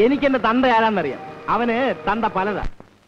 എനിക്ക് എന്റെ തന്ത ആരാന്നറിയാം അവന് തന്ത പലതാ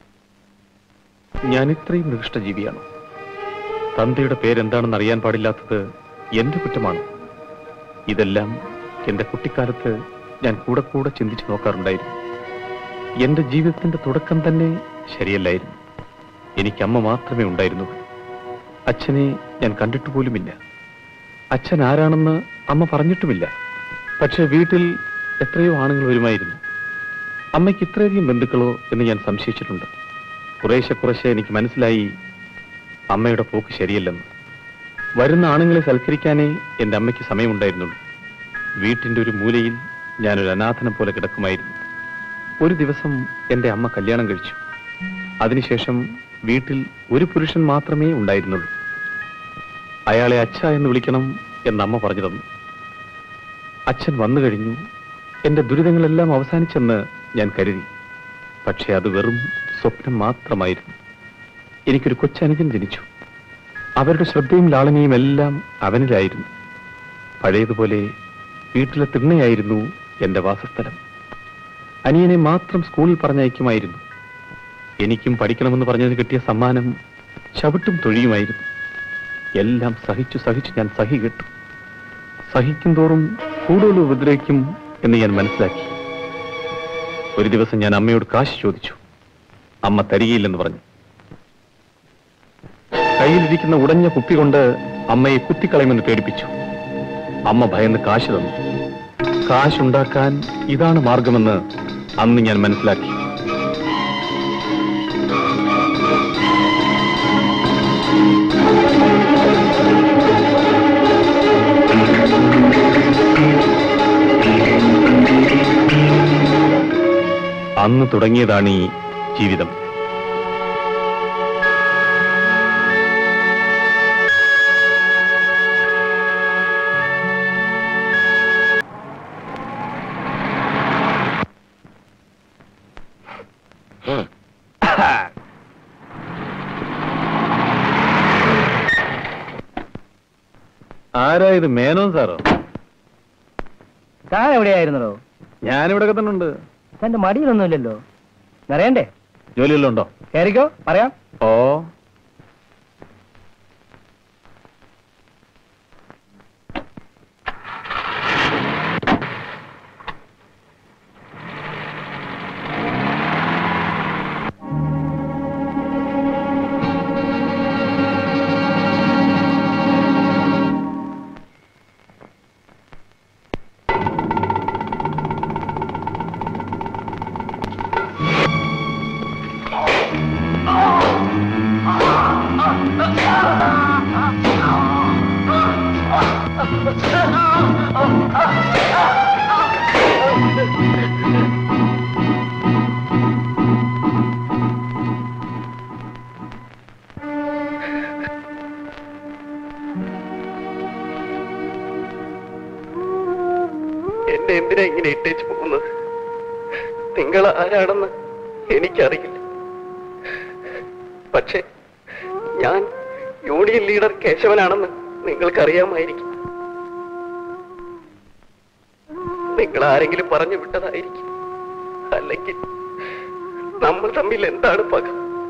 ഞാൻ ഇത്രയും നികൃഷ്ടജീവിയാണ് തന്തയുടെ പേരെന്താണെന്ന് അറിയാൻ പാടില്ലാത്തത് എന്റെ കുറ്റമാണ് ഇതെല്ലാം എന്റെ കുട്ടിക്കാലത്ത് ഞാൻ കൂടെ കൂടെ ചിന്തിച്ചു നോക്കാറുണ്ടായിരുന്നു എന്റെ ജീവിതത്തിന്റെ തുടക്കം തന്നെ ശരിയല്ലായിരുന്നു എനിക്ക് അമ്മ മാത്രമേ ഉണ്ടായിരുന്നുള്ളൂ അച്ഛനെ ഞാൻ കണ്ടിട്ട് പോലുമില്ല അച്ഛൻ ആരാണെന്ന് അമ്മ പറഞ്ഞിട്ടുമില്ല പക്ഷെ വീട്ടിൽ എത്രയോ ആണുങ്ങൾ വരുമായിരുന്നു അമ്മയ്ക്ക് ഇത്രയധികം ബന്ധുക്കളോ എന്ന് ഞാൻ സംശയിച്ചിട്ടുണ്ട് കുറേശ്ശെ കുറേശ്ശെ എനിക്ക് മനസ്സിലായി അമ്മയുടെ പോക്ക് ശരിയല്ലെന്ന് വരുന്ന ആണുങ്ങളെ സൽക്കരിക്കാനേ എന്റെ അമ്മയ്ക്ക് സമയമുണ്ടായിരുന്നുള്ളൂ വീട്ടിന്റെ ഒരു മൂലയിൽ ഞാനൊരു അനാഥനം പോലെ കിടക്കുമായിരുന്നു ഒരു ദിവസം എന്റെ അമ്മ കല്യാണം കഴിച്ചു അതിനുശേഷം വീട്ടിൽ ഒരു പുരുഷൻ മാത്രമേ ഉണ്ടായിരുന്നുള്ളൂ അയാളെ അച്ഛ എന്ന് വിളിക്കണം എന്ന് അമ്മ പറഞ്ഞു തന്നു അച്ഛൻ വന്നു കഴിഞ്ഞു എന്റെ ദുരിതങ്ങളെല്ലാം അവസാനിച്ചെന്ന് ഞാൻ കരുതി പക്ഷെ അത് വെറും സ്വപ്നം മാത്രമായിരുന്നു എനിക്കൊരു കൊച്ചനുജൻ ജനിച്ചു അവരുടെ ശ്രദ്ധയും ലാളനയും എല്ലാം അവനിലായിരുന്നു പഴയതുപോലെ വീട്ടിലെ തിണ്ണയായിരുന്നു എന്റെ വാസസ്ഥലം അനിയനെ മാത്രം സ്കൂളിൽ പറഞ്ഞയക്കുമായിരുന്നു എനിക്കും പഠിക്കണമെന്ന് പറഞ്ഞതിന് കിട്ടിയ സമ്മാനം ചവിട്ടും തൊഴിയുമായിരുന്നു എല്ലാം സഹിച്ചു സഹിച്ചു ഞാൻ സഹി കെട്ടു സഹിക്കും തോറും കൂടുതൽ ഉപദ്രവിക്കും എന്ന് ഞാൻ മനസ്സിലാക്കി ഒരു ദിവസം ഞാൻ അമ്മയോട് കാശ് ചോദിച്ചു അമ്മ തരികയില്ലെന്ന് പറഞ്ഞു കയ്യിലിരിക്കുന്ന ഉടഞ്ഞ കുപ്പി കൊണ്ട് അമ്മയെ കുത്തിക്കളയുമെന്ന് പേടിപ്പിച്ചു അമ്മ ഭയന്ന് കാശ് തന്നു കാശുണ്ടാക്കാൻ ഇതാണ് മാർഗമെന്ന് അന്ന് ഞാൻ മനസ്സിലാക്കി അന്ന് തുടങ്ങിയതാണ് ഈ ജീവിതം ആരാ ഇത് മേനോൻ സാറോ താൻ എവിടെയായിരുന്നോ ഞാനിവിടെ തന്നെ ഉണ്ട് തന്റെ മടിയിലൊന്നുമില്ലല്ലോ നിറയണ്ടേ ജോലിയെല്ലാം ഉണ്ടോ കയറിക്കോ പറയാം ഓ എന്നെ എന്തിനാ ഇങ്ങനെ ഇട്ടേച്ച് പോകുന്നത് നിങ്ങൾ ആരാണെന്ന് എനിക്കറിയില്ല പക്ഷെ ഞാൻ യൂണിയൻ ലീഡർ കേശവനാണെന്ന് നിങ്ങൾക്കറിയാമായിരിക്കും നിങ്ങൾ ആരെങ്കിലും പറഞ്ഞു വിട്ടതായിരിക്കും അല്ലെങ്കിൽ നമ്മൾ തമ്മിൽ എന്താണ് പക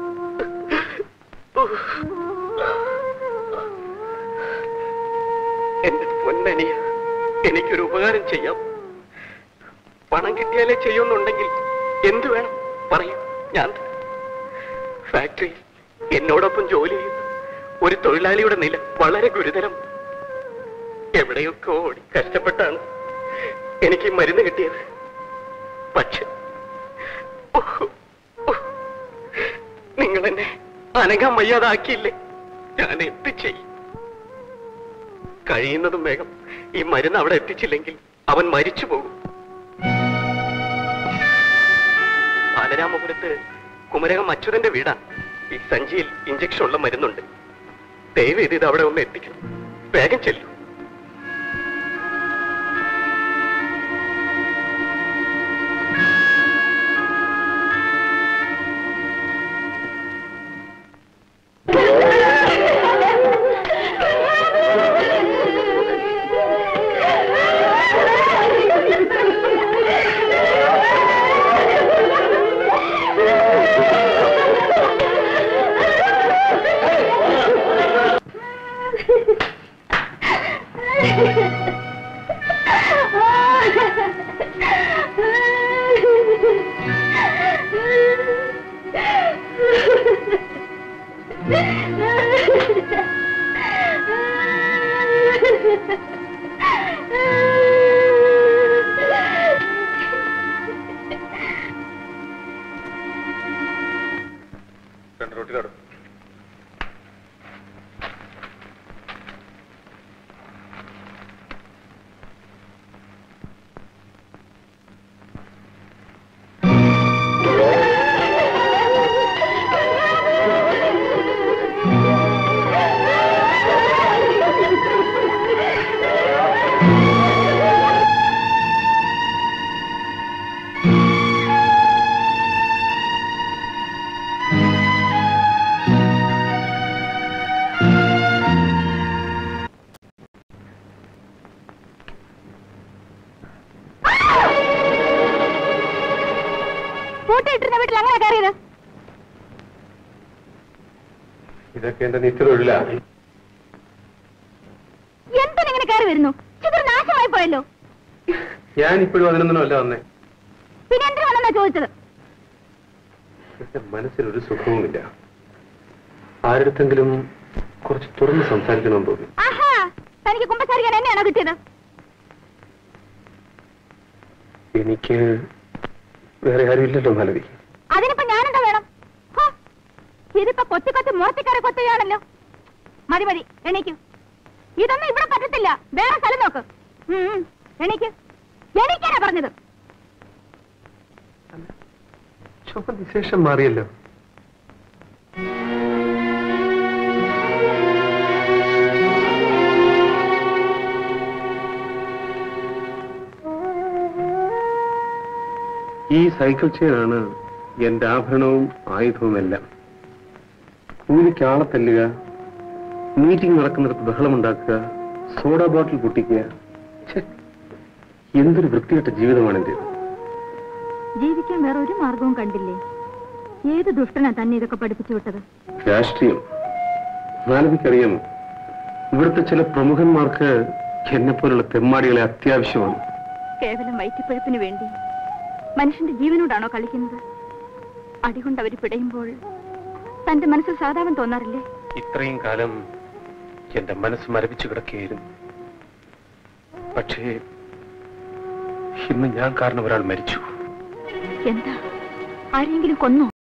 എന്റെ പൊന്നനിയ എനിക്കൊരു ഉപകാരം ചെയ്യാം പണം കിട്ടിയാലേ ചെയ്യുന്നുണ്ടെങ്കിൽ എന്തു വേണം പറയൂ ഞാൻ തരാം. ഫാക്ടറിയിൽ എന്നോടൊപ്പം ജോലി ചെയ്യുന്ന ഒരു തൊഴിലാളിയുടെ നില വളരെ ഗുരുതരം എവിടെയൊക്കെ ഓടി കഷ്ടപ്പെട്ടാണ് എനിക്ക് ഈ മരുന്ന് കിട്ടിയത് പക്ഷെ ഓഹ്, ഓഹ്, നിങ്ങൾ എന്നെ അനങ്ങാൻ വയ്യാതാക്കിയില്ലേ ഞാൻ എന്ത് ചെയ്യും കഴിയുന്നതും വേഗം ഈ മരുന്ന് അവിടെ എത്തിച്ചില്ലെങ്കിൽ അവൻ മരിച്ചു പോകും ബാലരാമപുരത്ത് കുമരകം അച്യുതന്റെ വീടാണ് ഈ സഞ്ചിയിൽ ഇഞ്ചക്ഷൻ ഉള്ള മരുന്നുണ്ട് ദയവ് ചെയ്ത് ഇത് അവിടെ ഒന്ന് എത്തിക്കണം വേഗം ചെല്ലു ആ രണ്ട് റോട്ടിലോട് പൂട്ടിയിട്ടിരുന്ന വീട്ടിൽ അങ്ങനെ കയറിയത് ഇതൊക്കെ എന്റെ നിത്യതൊഴിലാ എന്തിനിങ്ങനെ കയറി വരുന്നു ചിത്ര നാശമായി പോയല്ലോ ഞാൻ ഇപ്പോഴും അതിനൊന്നും അല്ല വന്നേ പിന്നെ എന്തിനു വന്നെന്നാ ചോദിച്ചത് എന്റെ മനസ്സിലൊരു സുഖവുമില്ല ആരുടെങ്കിലും കുറച്ച് തുറന്ന് സംസാരിക്കണമെന്ന് തോന്നി ആഹാ തനിക്ക് കുമ്പസാരിക്കാൻ എന്നെയാണോ കിട്ടിയത് എനിക്ക് വേറെ ആരുമില്ലല്ലോ മാലതി അതിനിപ്പോ ഞാനെന്താ വേണം ഹോ, ഇതിപ്പോ കൊത്തി കൊത്തി മുറത്തിക്കറി കൊത്തുകയാണല്ലോ മതി മതി എണീക്കു ഇതൊന്നും ഇവിടെ പറ്റത്തില്ല വേറെ സ്ഥലം നോക്ക് ഉം, ഉം, എണീക്ക് എണീക്കാനാ പറഞ്ഞത് ചുമ വിശേഷം മാറിയല്ലോ ഈ സൈക്കിൾ ചെയിനാണ് എന്റെ ആഭരണവും ആയുധവും എല്ലാം കൂലിക്ക് ആളെ തല്ലുക മീറ്റിംഗ് നടക്കുന്നിടത്ത് ബഹളമുണ്ടാക്കുക സോഡ ബോട്ടിൽ പൊട്ടിക്കുക ഛെ, എന്തൊരു വൃത്തികെട്ട ജീവിതമാണ് എന്റേത് ജീവിക്കാൻ വേറെ ഒരു മാർഗവും കണ്ടില്ലേ ഏത് ദുഷ്ടനാ തന്നെ ഇതൊക്കെ പഠിപ്പിച്ചു വിട്ടത് രാഷ്ട്രീയം മാലവിക്കറിയാമോ ഇവിടുത്തെ ചില പ്രമുഖന്മാർക്ക് എന്നെ പോലുള്ള തെമ്മാടികളെ അത്യാവശ്യമാണ് കേവലം വയറ്റിപ്പഴപ്പിന് വേണ്ടി മനുഷ്യന്റെ ജീവനോടാണോ കളിക്കുന്നത് അടികൊണ്ട് അവർ പിടയുമ്പോൾ തന്റെ മനസ്സിൽ സാധാരണ തോന്നാറില്ലേ ഇത്രയും കാലം എന്റെ മനസ്സ് മരവിച്ചു കിടക്കുകയായിരുന്നു പക്ഷേ ഇന്ന് ഞാൻ കാരണം ഒരാൾ മരിച്ചു എന്താ ആരെങ്കിലും കൊന്നോ